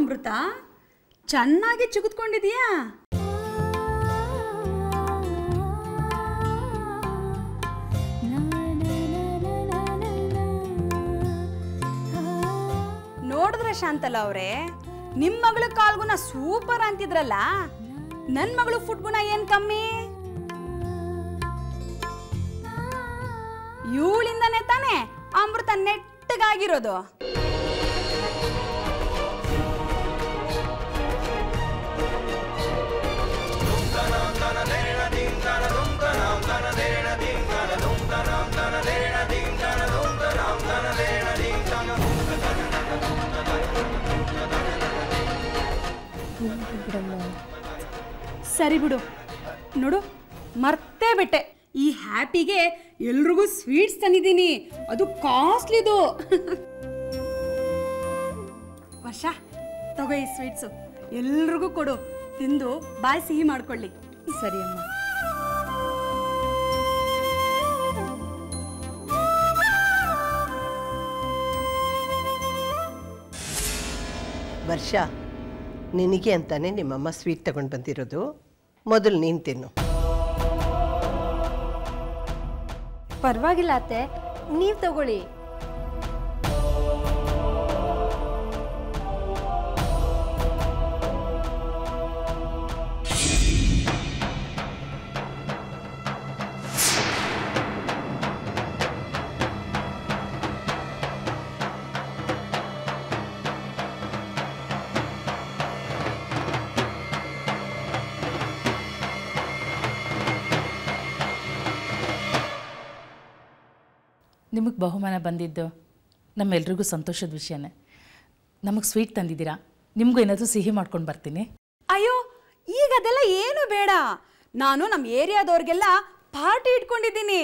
ಅಮೃತ ಚೆನ್ನಾಗಿ ಚಿಗುತ್ಕೊಂಡಿದೀಯಾ ನೋಡಿದ್ರೆ ಶಾಂತಲ ಅವರೇ ನಿಮ್ಮ ಮಗಳ ಕಾಲ್ಗುಣ ಸೂಪರ್ ಅಂತಿದ್ರಲ್ಲ ನನ್ನ ಮಗಳು ಫುಡ್ ಗುಣ ಏನ್ ಕಮ್ಮಿ ಇವಳಿಂದನೇ ತಾನೇ ಅಮೃತ ನೆಟ್ಟಗಾಗಿರೋದು ಸರಿ ಬಿಡು ನೋಡು ಮರ್ತೇ ಬಿಟ್ಟೆ ಈ ಹ್ಯಾಪಿಗೆ ಎಲ್ರಿಗೂ ಸ್ವೀಟ್ಸ್ ತಂದಿದ್ದೀನಿ ಅದು ಕಾಸ್ಟ್ಲಿದು ವರ್ಷ ತಗೋ ಈ ಸ್ವೀಟ್ಸು ಎಲ್ರಿಗೂ ಕೊಡು ತಿಂದು ಬಾಯಿ ಸಿಹಿ ಮಾಡ್ಕೊಳ್ಳಿ ಸರಿ ಅಮ್ಮ ವರ್ಷ ನಿನಗೆ ಅಂತಾನೆ ನಿಮ್ಮಮ್ಮ ಸ್ವೀಟ್ ತಗೊಂಡು ಬಂದಿರೋದು ಮೊದಲು ನೀನು ತಿನ್ನು ಪರವಾಗಿಲ್ಲ ಅತ್ತೆ ನೀವು ತಗೊಳ್ಳಿ ನಿಮಗೆ ಬಹುಮಾನ ಬಂದಿದ್ದು ನಮ್ಮೆಲ್ರಿಗೂ ಸಂತೋಷದ ವಿಷಯನೇ ನಮಗೆ ಸ್ವೀಟ್ ತಂದಿದ್ದೀರಾ ನಿಮಗೂ ಏನಾದರೂ ಸಿಹಿ ಮಾಡ್ಕೊಂಡು ಬರ್ತೀನಿ ಅಯ್ಯೋ ಈಗ ಅದೆಲ್ಲ ಏನು ಬೇಡ ನಾನು ನಮ್ಮ ಏರಿಯಾದವ್ರಿಗೆಲ್ಲ ಪಾರ್ಟಿ ಇಟ್ಕೊಂಡಿದ್ದೀನಿ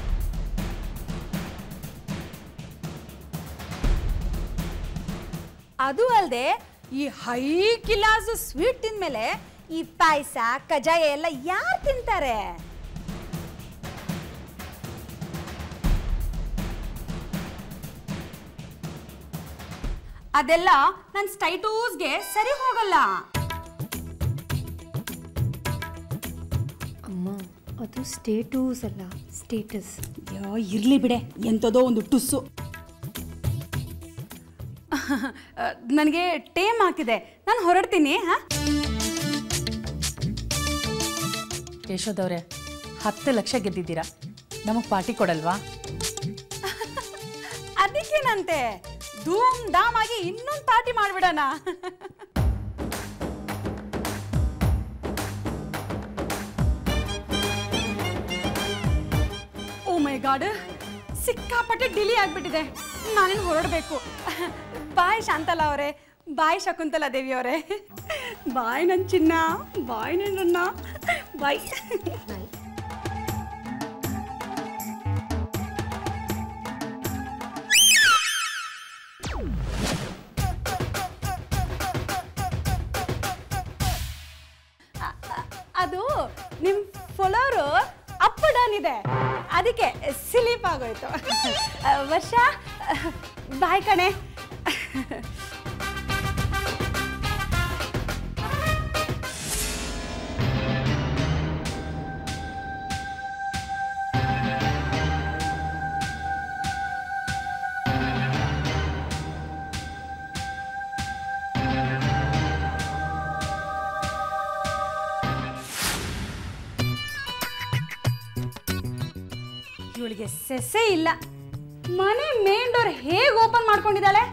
ಅದು ಅಲ್ಲದೆ ಈ ಹೈ ಕಿಲಾಸ್ ಸ್ವೀಟ್ ತಿಂದ್ಮೇಲೆ ಈ ಪಾಯಸ ಕಜಾಯ ಎಲ್ಲ ಯಾರು ತಿಂತಾರೆ ಅದೆಲ್ಲ ನನ್ನ ಸ್ಟೈಟೂಸ್ಗೆ ಸರಿ ಹೋಗಲ್ಲ ಅಮ್ಮ ಅದು ಸ್ಟೇಟೂಸ್ ಅಲ್ಲ ಸ್ಟೇಟಸ್ ಅಯ್ಯೋ ಇರ್ಲಿ ಬಿಡೆ ಎಂಥದೋ ಒಂದು ಟುಸ್ಸು ನನಗೆ ಟೇಮ್ ಆಗ್ತಿದೆ ನಾನು ಹೊರಡ್ತೀನಿ ಹಾ ಯಶೋದವ್ರೆ ಹತ್ತು ಲಕ್ಷ ಗೆದ್ದಿದ್ದೀರಾ ನಮಗೆ ಪಾರ್ಟಿ ಕೊಡಲ್ವಾ ಅದಕ್ಕೇನಂತೆ ಧೂಮ್ ಧಾಮ್ ಆಗಿ ಇನ್ನೊಂದು ಪಾರ್ಟಿ ಮಾಡ್ಬಿಡೋಣ ಓ ಮೈ ಗಾಡ್ ಸಿಕ್ಕಾಪಟ್ಟೆ ಡಿಲೇ ಆಗ್ಬಿಟ್ಟಿದೆ ನಾನೇನು ಹೊರಡಬೇಕು ಬಾಯ್ ಶಾಂತಲ ಅವರೇ ಬಾಯ್ ಶಕುಂತಲಾ ದೇವಿ ಅವರೇ ಬಾಯ್ ನನ್ನ ಚಿನ್ನ ಬಾಯ್ ನನ್ನ ಬಾಯ್ ಅ- ಅ- ಅದು ನಿಮ್ಮ ಫಾಲೋರು ಅಪ್ ಡೌನ್ ಇದೆ ಅದಕ್ಕೆ ಸ್ಲೀಪ್ ಆಗೋಯ್ತು ಅ, ವರ್ಷ ಬಾಯ್ ಕಣೆ ಇವಳಿಗೆ ಸೆಸೆ ಇಲ್ಲ ಮನೆ ಮೇನ್ ಡೋರ್ ಹೇಗೆ ಓಪನ್ ಮಾಡ್ಕೊಂಡಿದ್ದಾಳೆ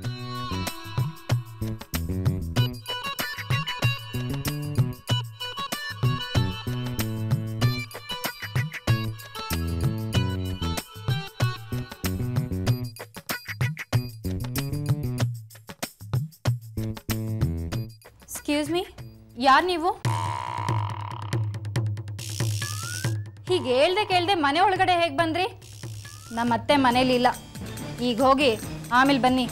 ಎಕ್ಸ್ಕ್ಯೂಸ್ ಮೀ ಯಾರು ನೀವು ಹೀಗೆ ಹೇಳ್ದೆ ಕೇಳ್ದೆ ಮನೆ ಒಳಗಡೆ ಹೇಗೆ ಬಂದ್ರಿ ನಮ್ಮ ಅತ್ತೆ ಮನೇಲಿ ಇಲ್ಲ ಈಗ ಹೋಗಿ ಆಮೇಲೆ ಬನ್ನಿ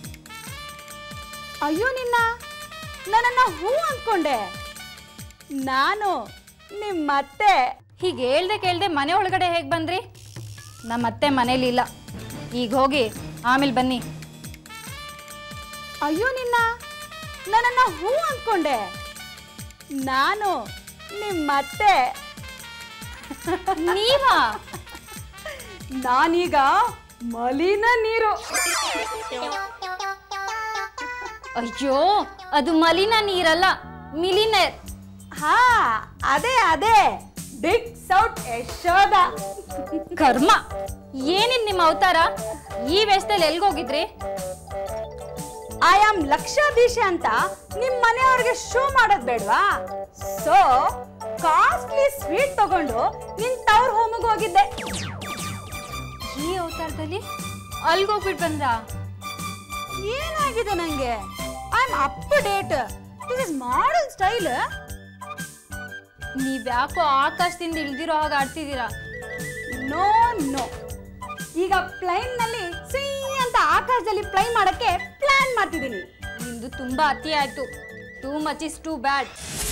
ಅಯ್ಯೋ ನಿನ್ನ ನನ್ನನ್ನ ಹೂ ಅಂದ್ಕೊಂಡೆ ನಾನು ನಿಮ್ಮತ್ತೆ ಹೀಗೆ ಹೇಳ್ದೆ ಕೇಳ್ದೆ ಮನೆ ಒಳಗಡೆ ಹೇಗೆ ಬಂದ್ರಿ ನಮ್ಮ ಅತ್ತೆ ಮನೇಲಿ ಇಲ್ಲ ಈಗ ಹೋಗಿ ಆಮೇಲೆ ಬನ್ನಿ ಅಯ್ಯೋ ನಿನ್ನ ನನ್ನನ್ನ ಹೂ ಅಂದ್ಕೊಂಡೆ ನಾನು ನಿಮ್ಮತ್ತೆ ನೀವಾ ನಾನೀಗ ಮಲಿನ ನೀರು ಅಯ್ಯೋ ಅದು ಮಲಿನ ನೀರಲ್ಲ ಮಿಲಿನೇರ್ ಹಾ ಅದೇ ಅದೇ ಬಿಗ್ ಸೌಟ್ ಯಶೋದ ಕರ್ಮ ಏನಿನ್ ನಿಮ್ಮ ಅವತಾರ ಈ ವೇಷದಲ್ಲಿ ಎಲ್ಗೋಗಿದ್ರಿ ಐ ಆಮ್ ಲಕ್ಷಾಧೀಶ ಅಂತ ನಿಮ್ ಮನೆಯವ್ರಿಗೆ ಶೋ ಮಾಡೋದ್ ಬೇಡ್ವಾ ಸೊ ಕಾಸ್ಟ್ಲಿ ಸ್ವೀಟ್ ತಗೊಂಡು ನಿನ್ ತವ್ರ ಹೋಮಿಗೆ ಹೋಗಿದ್ದೆ ಈ ಅವತಾರದಲ್ಲಿ ಅಲ್ಗೋಗ್ಬಿಟ್ಟು ಬಂದ್ರ ಏನಾಗಿದೆ ನಂಗೆ I am up to date this is modern style ನೀವ್ಯಾಕೋ ಆಕಾಶದಿಂದ ಇಳ್ದಿರೋ ಹಾಗೆ ಆಡ್ತಿದ್ದೀರಾ ನೋ ನೋ ಈಗ ಪ್ಲೈನ್ ನಲ್ಲಿ ಸೀ ಅಂತ ಆಕಾಶದಲ್ಲಿ ಫ್ಲೈ ಮಾಡಕ್ಕೆ ಪ್ಲಾನ್ ಮಾಡ್ತಿದ್ದೀನಿ ನಿಮ್ದು ತುಂಬಾ ಅತಿ ಆಯ್ತು too much is too bad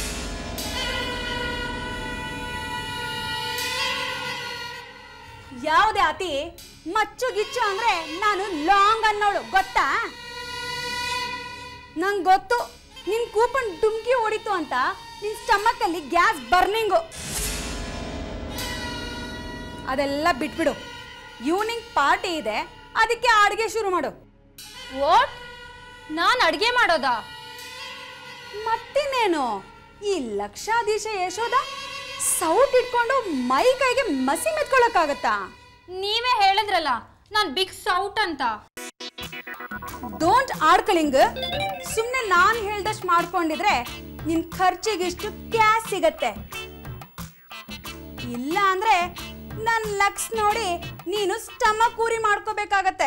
ಯಾವುದೇ ಅತಿ ಮಚ್ಚು ಗಿಚ್ಚು ಅಂದ್ರೆ ನಾನು ಲಾಂಗ್ ಅನ್ನೋಳು ಗೊತ್ತಾ ನಂಗೆ ಗೊತ್ತು ನಿನ್ ಕೂಪನ್ ಡುಮ್ಕಿ ಹೊಡಿತು ಅಂತ ನಿನ್ ಸ್ಟಮಕ್ ಅಲ್ಲಿ ಗ್ಯಾಸ್ ಬರ್ನಿಂಗು ಅದೆಲ್ಲ ಬಿಟ್ಬಿಡು ಈವ್ನಿಂಗ್ ಪಾರ್ಟಿ ಇದೆ ಅದಕ್ಕೆ ಅಡುಗೆ ಶುರು ಮಾಡು ವಾಟ್ ನಾನು ಅಡ್ಗೆ ಮಾಡೋದಾ ಮತ್ತಿನ್ನೇನು ಈ ಲಕ್ಷಾಧೀಶ ಯಶೋದ ಸೌಟ್ ಇಟ್ಕೊಂಡು ಮೈ ಕೈಗೆ ಮಸಿ ಮೆತ್ಕೊಳಕ್ಕಾಗತ್ತಾ ನೀವೇ ಹೇಳಿದ್ರಲ್ಲ ನಾನು ಬಿಗ್ ಸೌಟ್ ಅಂತ ಡೋಂಟ್ ಆಡ್ಕಲಿಂಗ್ ಸುಮ್ಮನೆ ನಾನು ಹೇಳ್ದಷ್ಟು ಮಾಡ್ಕೊಂಡಿದ್ರೆ ನಿನ್ ಖರ್ಚಿಗಿಷ್ಟು ಕ್ಯಾಶ್ ಸಿಗತ್ತೆ ಇಲ್ಲ ಅಂದ್ರೆ ನನ್ನ ಲಕ್ಸ್ ನೋಡಿ ನೀನು ಸ್ಟಮಕ್ ಊರಿ ಮಾಡ್ಕೋಬೇಕಾಗತ್ತೆ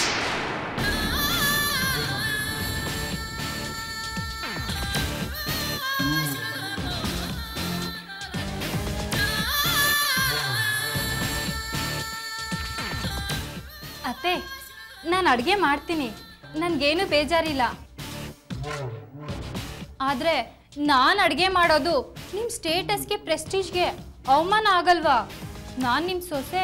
ಅತ್ತೆ ನಾನು ಅಡುಗೆ ಮಾಡ್ತೀನಿ ನನಗೇನು ಬೇಜಾರಿಲ್ಲ ಆದರೆ ನಾನು ಅಡುಗೆ ಮಾಡೋದು ನಿಮ್ಮ ಸ್ಟೇಟಸ್ಗೆ ಪ್ರೆಸ್ಟೀಜ್ಗೆ ಅವಮಾನ ಆಗಲ್ವಾ ನಾನು ನಿಮ್ಮ ಸೊಸೆ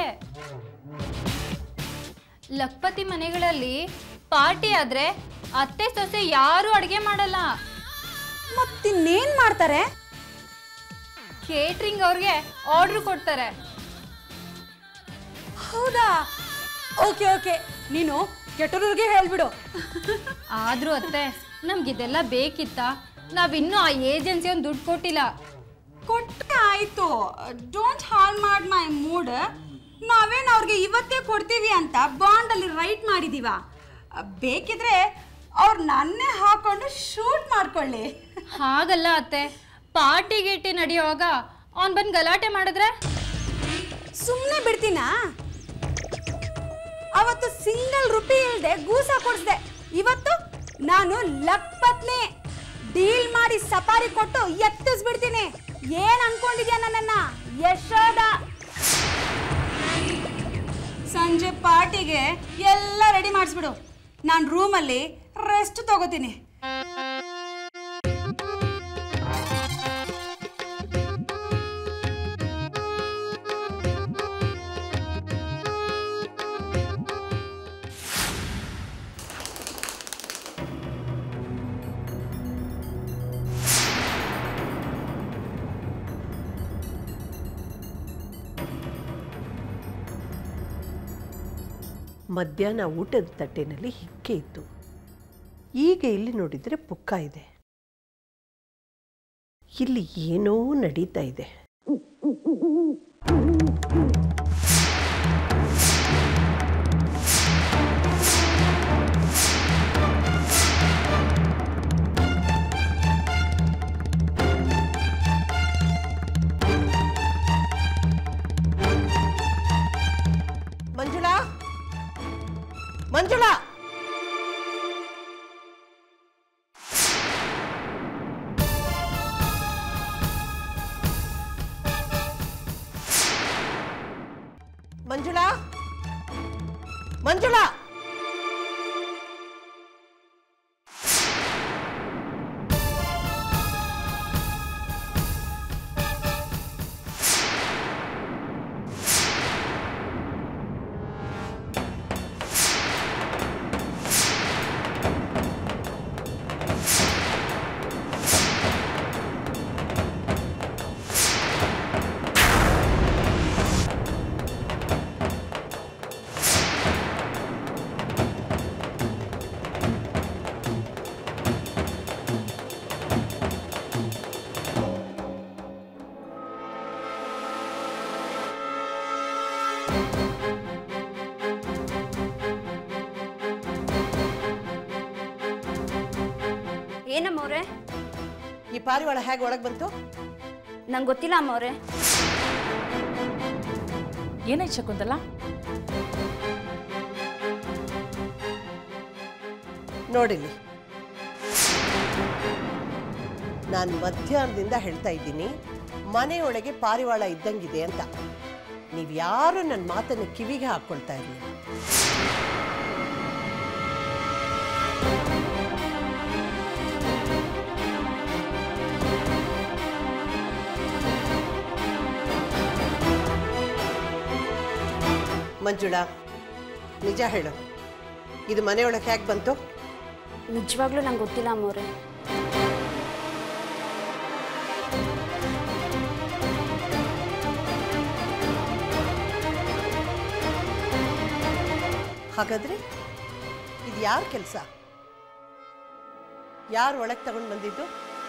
ಲಕ್ಪತಿ ಮನೆಗಳಲ್ಲಿ ಪಾರ್ಟಿ ಆದರೆ ಅತ್ತೆ ಸೊಸೆ ಯಾರೂ ಅಡುಗೆ ಮಾಡಲ್ಲ ಮತ್ತಿನ್ನೇನ್ ಮಾಡ್ತಾರೆ ಕೇಟ್ರಿಂಗ್ ಅವ್ರಿಗೆ ಆರ್ಡ್ರ್ ಕೊಡ್ತಾರೆ ಹೌದಾ ಓಕೆ ಓಕೆ ನೀನು ಕೆಟ್ಟೂರಿಗೆ ಹೇಳ್ಬಿಡು ಆದರೂ ಅತ್ತೆ ನಮ್ಗಿದೆಲ್ಲ ಬೇಕಿತ್ತಾ ನಾವಿನ್ನೂ ಆ ಏಜೆನ್ಸಿ ಒಂದು ದುಡ್ಡು ಕೊಟ್ಟಿಲ್ಲ ಕೊಟ್ಟೆ ಆಯ್ತು ಡೋಂಟ್ ಹಾಲ್ ಮಾಡ್ ಮೈ ಮೂಡ್ ನಾವೇನು ಅವ್ರಿಗೆ ಇವತ್ತೇ ಕೊಡ್ತೀವಿ ಅಂತ ಬಾಂಡಲ್ಲಿ ರೈಟ್ ಮಾಡಿದೀವ ಬೇಕಿದ್ರೆ ಅವ್ರು ನನ್ನೇ ಹಾಕೊಂಡು ಶೂಟ್ ಮಾಡ್ಕೊಳ್ಳಿ ಹಾಗಲ್ಲ ಅತ್ತೆ ಪಾರ್ಟಿ ಗೀಟಿ ನಡೆಯುವಾಗ ಅವ್ನು ಬಂದು ಗಲಾಟೆ ಮಾಡಿದ್ರೆ ಸುಮ್ಮನೆ ಬಿಡ್ತೀನಾ ಅವತ್ತು ಸಿಂಗಲ್ ರುಪಿ ಇಲ್ದೆ ಗೂಸ ಕೊಡಿಸ್ದೆ ಇವತ್ತು ನಾನು ಲಕ್ಪತ್ನಿ ಡೀಲ್ ಮಾಡಿ ಸಫಾರಿ ಕೊಟ್ಟು ಎತ್ತಿಸ್ಬಿಡ್ತೀನಿ ಏನ್ ಅನ್ಕೊಂಡಿದ್ಯಾ ನನ್ನನ್ನ ಯಶೋದ ಸಂಜೆ ಪಾರ್ಟಿಗೆ ಎಲ್ಲ ರೆಡಿ ಮಾಡಿಸ್ಬಿಡು ನಾನು ರೂಮಲ್ಲಿ ರೆಸ್ಟ್ ತಗೋತೀನಿ ಮಧ್ಯಾಹ್ನ ಊಟದ ತಟ್ಟೆನಲ್ಲಿ ಹಿಕ್ಕೆ ಇತ್ತು ಈಗ ಇಲ್ಲಿ ನೋಡಿದರೆ ಪುಕ್ಕ ಇದೆ ಇಲ್ಲಿ ಏನೋ ನಡೀತಾ ಇದೆ ಮಂಜುಳಾ ಮಂಜುಳಾ ಮಂಜುಳಾ ಮಂಜುಳಾ ಏನಮ್ಮವ್ರೆ ಈ ಪಾರಿವಾಳ ಹೇಗೆ ಒಳಗೆ ಬಂತು ನಂಗೆ ಗೊತ್ತಿಲ್ಲ ಅಮ್ಮವ್ರೆ ಏನಾಯ್ತು ಶಕುಂತಲ ನೋಡಿಲ್ಲಿ ನಾನು ಮಧ್ಯಾಹ್ನದಿಂದ ಹೇಳ್ತಾ ಇದ್ದೀನಿ ಮನೆಯೊಳಗೆ ಪಾರಿವಾಳ ಇದ್ದಂಗಿದೆ ಅಂತ ನೀವು ಯಾರು ನನ್ನ ಮಾತನ್ನು ಕಿವಿಗೆ ಹಾಕ್ಕೊಳ್ತಾ ಇರಲಿಲ್ಲ ಮಂಜುಳಾ ನಿಜ ಹೇಳು ಇದು ಮನೆಯೊಳಗೆ ಹೇಗೆ ಬಂತು ನಿಜವಾಗ್ಲೂ ನಂಗೆ ಗೊತ್ತಿಲ್ಲ ಅಮ್ಮವ್ರೆ ಹಾಗಾದ್ರೆ ಇದು ಯಾರ ಕೆಲಸ ಯಾರು ಒಳಗೆ ತಗೊಂಡು ಬಂದಿದ್ದು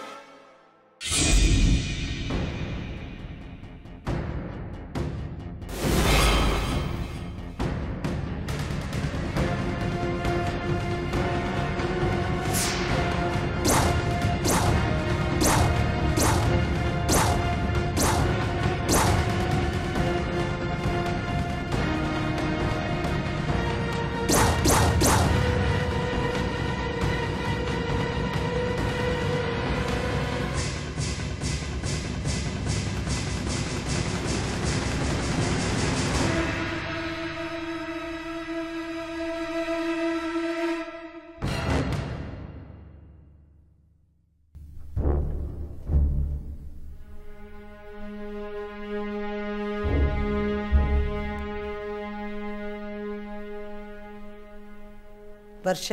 ವರ್ಷ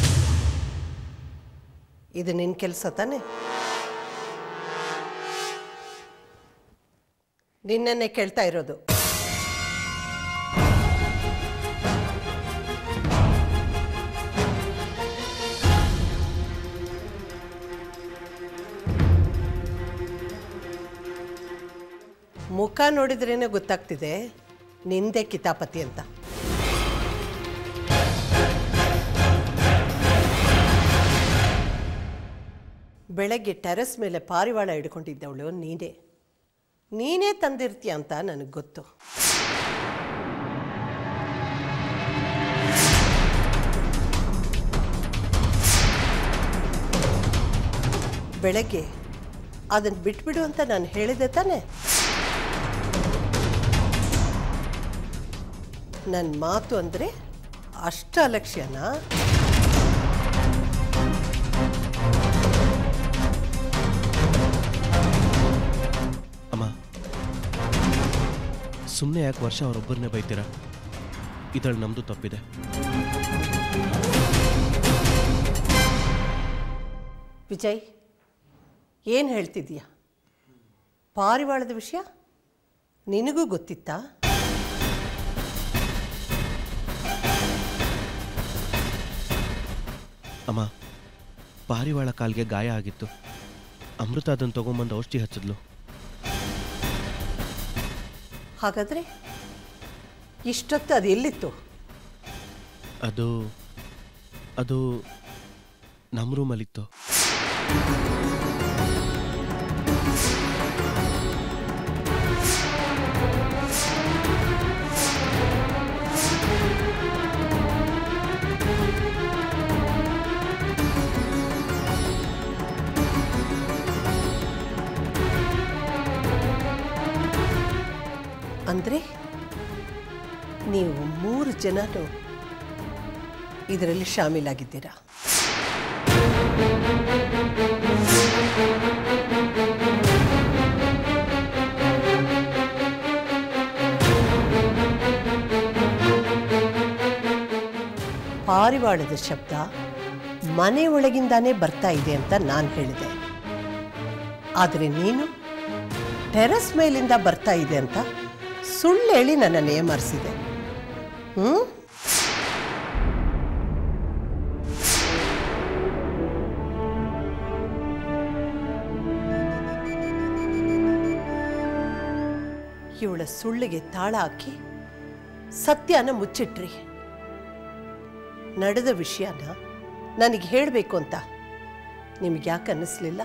ಇದು ನಿನ್ನ ಕೆಲಸ ತಾನೆ ನಿನ್ನನ್ನೇ ಕೇಳ್ತಾ ಇರೋದು ಮುಖ ನೋಡಿದ್ರೇನೆ ಗೊತ್ತಾಗ್ತಿದೆ ನಿಂದೆ ಕಿತಾಪತಿ ಅಂತ ಬೆಳಗ್ಗೆ ಟೆರೆಸ್ ಮೇಲೆ ಪಾರಿವಾಳ ಹಿಡ್ಕೊಂಡಿದ್ದವಳು ನೀನೇ ನೀನೇ ತಂದಿರ್ತೀಯ ಅಂತ ನನಗೆ ಗೊತ್ತು ಬೆಳಗ್ಗೆ ಅದನ್ನು ಬಿಟ್ಬಿಡು ಅಂತ ನಾನು ಹೇಳಿದೆ ತಾನೆ ನನ್ನ ಮಾತು ಅಂದರೆ ಅಷ್ಟ ಅಲಕ್ಷ್ಯನಾ ಅಮ್ಮ ಸುಮ್ಮನೆ ಯಾಕೆ ವರ್ಷ ಅವರೊಬ್ಬರನ್ನೇ ಬೈತೀರಾ ಇದರಲ್ಲಿ ನಮ್ಮದು ತಪ್ಪಿದೆ ವಿಜಯ್ ಏನು ಹೇಳ್ತಿದ್ದೀಯ ಪಾರಿವಾಳದ ವಿಷಯ ನಿನಗೂ ಗೊತ್ತಿತ್ತಾ ಅಮ್ಮ ಪಾರಿವಾಳ ಕಾಲಿಗೆ ಗಾಯ ಆಗಿತ್ತು ಅಮೃತ ಅದನ್ನು ತೊಗೊಂಬಂದು ಔಷಧಿ ಹಚ್ಚಿದ್ಲು ಹಾಗಾದರೆ ಇಷ್ಟೊತ್ತು ಅದು ಎಲ್ಲಿತ್ತು ಅದು ಅದು ನಮ್ಮ ರೂಮಲ್ಲಿತ್ತು ಅಂದರೆ ನೀವು ಮೂರು ಜನನು ಇದರಲ್ಲಿ ಶಾಮೀಲಾಗಿದ್ದೀರಾ ಪಾರಿವಾಳದ ಶಬ್ದ ಮನೆ ಒಳಗಿಂದಾನೇ ಬರ್ತಾ ಇದೆ ಅಂತ ನಾನು ಹೇಳಿದೆ ಆದರೆ ನೀನು ಟೆರೆಸ್ ಮೇಲಿಂದ ಬರ್ತಾ ಇದೆ ಅಂತ ಸುಳ್ಳು ಹೇಳಿ ನನ್ನನ್ನು ಏಮಾರಿಸಿದೆ ಹ್ಞೂ ಇವಳ ಸುಳ್ಳಿಗೆ ತಾಳ ಹಾಕಿ ಸತ್ಯನ ಮುಚ್ಚಿಟ್ರಿ ನಡೆದ ವಿಷಯನ ನನಗೆ ಹೇಳಬೇಕು ಅಂತ ನಿಮ್ಗೆ ಯಾಕೆ ಅನ್ನಿಸ್ಲಿಲ್ಲ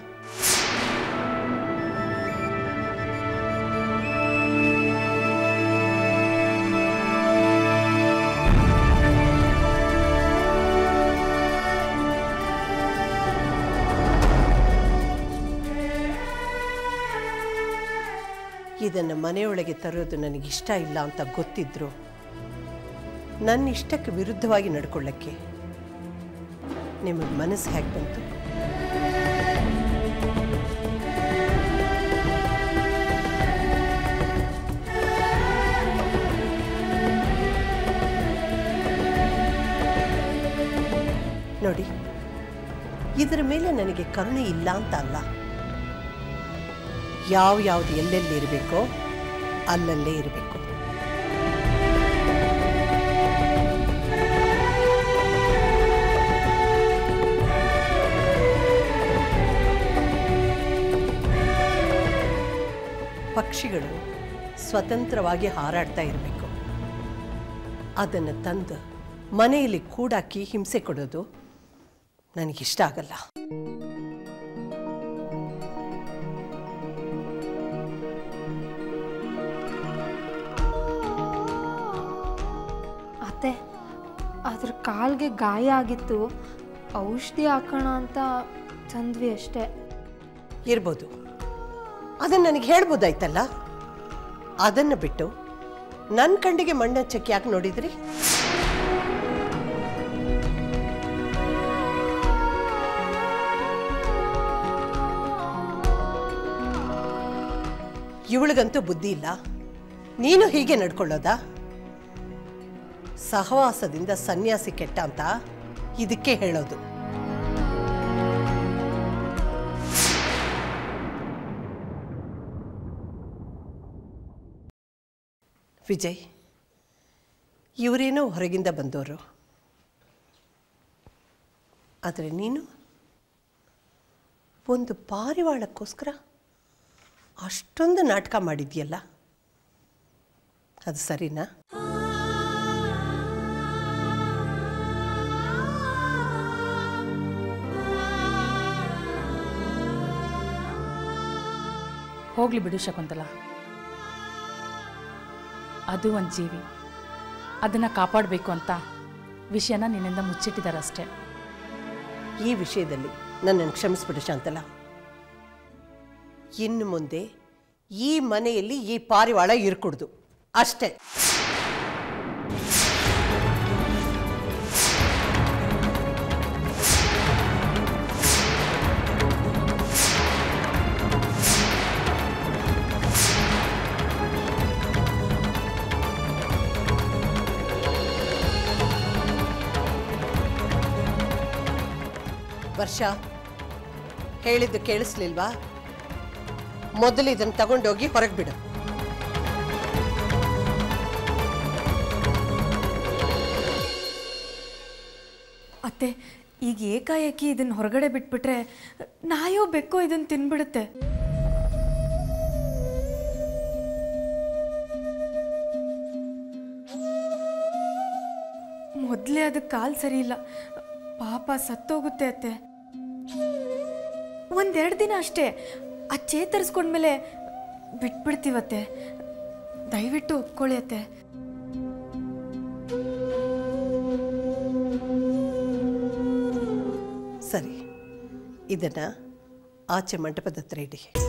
ಇದನ್ನು ಮನೆಯೊಳಗೆ ತರೋದು ನನಗೆ ಇಷ್ಟ ಇಲ್ಲ ಅಂತ ಗೊತ್ತಿದ್ರು ನನ್ನ ಇಷ್ಟಕ್ಕೆ ವಿರುದ್ಧವಾಗಿ ನಡ್ಕೊಳ್ಳೋಕ್ಕೆ ನಿಮಗೆ ಮನಸ್ಸು ಹೇಗೆ ಬಂತು ನೋಡಿ ಇದರ ಮೇಲೆ ನನಗೆ ಕರುಣೆ ಇಲ್ಲ ಅಂತ ಅಲ್ಲ ಯಾವ ಯಾವುದು ಎಲ್ಲೆಲ್ಲಿ ಇರಬೇಕೋ ಅಲ್ಲಲ್ಲೇ ಇರಬೇಕು ಪಕ್ಷಿಗಳು ಸ್ವತಂತ್ರವಾಗಿ ಹಾರಾಡ್ತಾ ಇರಬೇಕು ಅದನ್ನು ತಂದು ಮನೆಯಲ್ಲಿ ಕೂಡಾಕಿ ಹಿಂಸೆ ಕೊಡೋದು ನನಗಿಷ್ಟ ಆಗಲ್ಲ ಅತ್ತೆ ಅದ್ರ ಕಾಲ್ಗೆ ಗಾಯ ಆಗಿತ್ತು ಔಷಧಿ ಹಾಕೋಣ ಅಂತ ತಂದ್ವಿ ಅಷ್ಟೇ ಇರ್ಬೋದು ಅದನ್ನು ನನಗೆ ಹೇಳ್ಬೋದಾಯ್ತಲ್ಲ ಅದನ್ನು ಬಿಟ್ಟು ನನ್ನ ಕಣ್ಣಿಗೆ ಮಣ್ಣು ಹಚ್ಚಕ್ಕೆ ಯಾಕೆ ನೋಡಿದ್ರಿ ಇವಳಿಗಂತೂ ಬುದ್ಧಿ ಇಲ್ಲ ನೀನು ಹೀಗೆ ನಡ್ಕೊಳ್ಳೋದಾ ಸಹವಾಸದಿಂದ ಸನ್ಯಾಸಿ ಕೆಟ್ಟ ಅಂತ ಇದಕ್ಕೆ ಹೇಳೋದು ವಿಜಯ್ ಇವರೇನೋ ಹೊರಗಿಂದ ಬಂದವರು ಆದರೆ ನೀನು ಒಂದು ಪಾರಿವಾಳಕ್ಕೋಸ್ಕರ ಅಷ್ಟೊಂದು ನಾಟಕ ಮಾಡಿದ್ಯಲ್ಲ ಅದು ಸರಿನಾ ಹೋಗ್ಲಿ ಬಿಡು ಶಕುಂತಲ ಅದು ಒಂದು ಜೀವಿ ಅದನ್ನು ಕಾಪಾಡಬೇಕು ಅಂತ ವಿಷಯನ ನಿನ್ನಿಂದ ಮುಚ್ಚಿಟ್ಟಿದ್ದಾರಷ್ಟೇ ಈ ವಿಷಯದಲ್ಲಿ ನನ್ನನ್ನು ಕ್ಷಮಿಸ್ಬಿಡು ಶಾಂತಲ ಇನ್ನು ಮುಂದೆ ಈ ಮನೆಯಲ್ಲಿ ಈ ಪಾರಿವಾಳ ಇರ್ಕೂಡ್ದು ಅಷ್ಟೇ ವರ್ಷ ಹೇಳಿದ್ದು ಕೇಳಿಸ್ಲಿಲ್ವಾ ಮೊದಲು ಇದನ್ನು ತಗೊಂಡೋಗಿ ಹೊರಗೆ ಬಿಡು ಅತ್ತೆ ಈಗ ಏಕಾಏಕಿ ಇದನ್ನ ಹೊರಗಡೆ ಬಿಟ್ಬಿಟ್ರೆ ನಾಯೋ ಬೆಕ್ಕೋ ಇದನ್ನ ತಿನ್ಬಿಡುತ್ತೆ ಮೊದಲೇ ಅದಕ್ಕೆ ಕಾಲು ಸರಿ ಇಲ್ಲ ಪಾಪ ಸತ್ತೋಗುತ್ತೆ ಅತ್ತೆ ಒಂದೆರಡು ದಿನ ಅಷ್ಟೇ ಆ ಚೇತರಿಸ್ಕೊಂಡ್ಮೇಲೆ ಬಿಟ್ಬಿಡ್ತೀವತ್ತೆ ದಯವಿಟ್ಟು ಒಪ್ಕೊಳ್ಳಿ ಅತ್ತೆ ಸರಿ ಇದನ್ನು ಆಚೆ ಮಂಟಪದ ಹತ್ರ ಇಡಿ